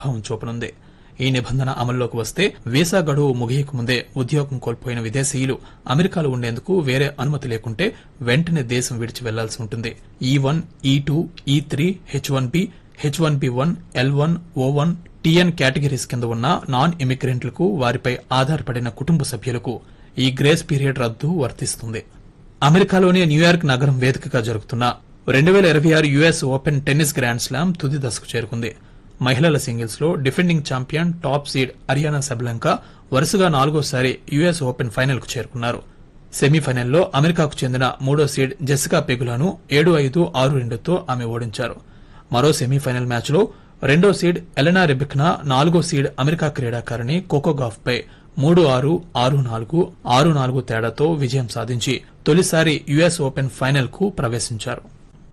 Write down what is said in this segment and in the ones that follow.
ప్రభావం చూపనుంది ఈ నిబంధన అమల్లోకి వస్తే వీసా గడువు ముగియక ముందే ఉద్యోగం కోల్పోయిన విదేశీయులు అమెరికాలో ఉండేందుకు వేరే అనుమతి లేకుంటే వెంటనే దేశం విడిచి వెళ్లాల్సి ఉంటుంది ఈ one E two E three H one B H one B one L one O one TN categories కింద ఉన్న నాన్ ఇమిగ్రెంట్లకు వారిపై ఆధారపడిన కుటుంబ సభ్యులకు ఈ గ్రేస్ పీరియడ్ రద్దు వర్తిస్తుంది అమెరికాలోని న్యూయార్క్ నగరం వేదికగా జరుగుతున్న రెండు వేల ఇరవై ఆరు US open tennis grand slam తుది దశకు చేరుకుంది మహిళల సింగిల్స్ లో defending champion top seed Aryna Sabalenka వరుసగా నాలుగోసారి యుఎస్ ఓపెన్ ఫైనల్ కు చేరుకున్నారు సెమీఫైనల్లో అమెరికాకు చెందిన మూడో సీడ్ జెసికా పెగులాను ఏడు ఐదు ఆరు రెండుతో ఆమె ఓడించారు మరో సెమీఫైనల్ మ్యాచ్లో రెండో సీడ్ ఎలెనా రెబిక్నా నాలుగో సీడ్ అమెరికా క్రీడాకారిణి కోకోగాఫ్ పై మూడు ఆరు ఆరు నాలుగు ఆరు నాలుగు తేడాతో విజయం సాధించి తొలిసారి యుఎస్ ఓపెన్ ఫైనల్ కు ప్రవేశించారు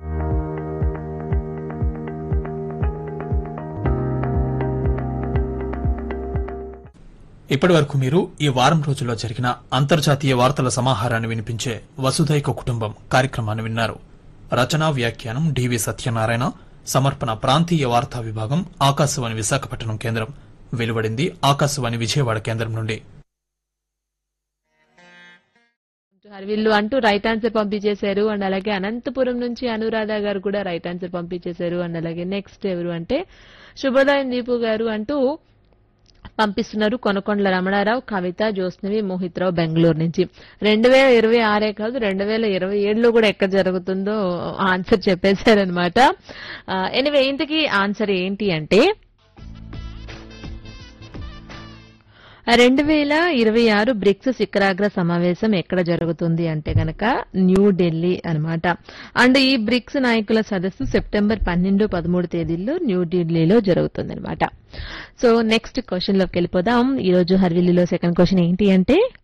ఇప్పటి వరకు మీరు ఈ వారం రోజుల్లో జరిగిన అంతర్జాతీయ వార్తల సమాహారాన్ని వినిపించే వసుధైక కుటుంబం కార్యక్రమాన్ని విన్నారు రచనా వ్యాఖ్యానం డివి సత్యనారాయణ సమర్పణ ప్రాంతీయ వార్తా విభాగం ఆకాశవాణి విశాఖపట్నం కేంద్రం వెలువడింది ఆకాశవాణి విజయవాడ కేంద్రం నుండి వీళ్ళు అంటూ రైట్ ఆన్సర్ పంపించేశారు అండ్ అలాగే అనంతపురం నుంచి అనురాధ గారు కూడా రైట్ ఆన్సర్ పంపించేశారు అండ్ అలాగే నెక్స్ట్ ఎవరు అంటే శుభోదయం దీపు గారు అంటూ పంపిస్తున్నారు కొనకొండల రమణారావు కవిత జ్యోత్స్నవి మోహిత్ రావు బెంగళూరు నుంచి రెండు వేల ఇరవై ఆరే కాదు రెండు వేల ఇరవై ఏడులో కూడా ఎక్కడ జరుగుతుందో ఆన్సర్ చెప్పేశారనమాట ఎనివే ఇంతకీ ఆన్సర్ ఏంటి అంటే రెండు వేల ఇరవై ఆరు బ్రిక్స్ శిఖరాగ్ర సమావేశం ఎక్కడ జరుగుతుంది అంటే గనక న్యూఢిల్లీ అన్నమాట అండ్ ఈ బ్రిక్స్ నాయకుల సదస్సు సెప్టెంబర్ పన్నెండు పదమూడు తేదీల్లో న్యూఢిల్లీలో జరుగుతుంది అనమాట సో నెక్స్ట్ క్వశ్చన్ లోకి వెళ్ళిపోదాం ఈ రోజు హర్విల్లీలో సెకండ్ క్వశ్చన్ ఏంటి అంటే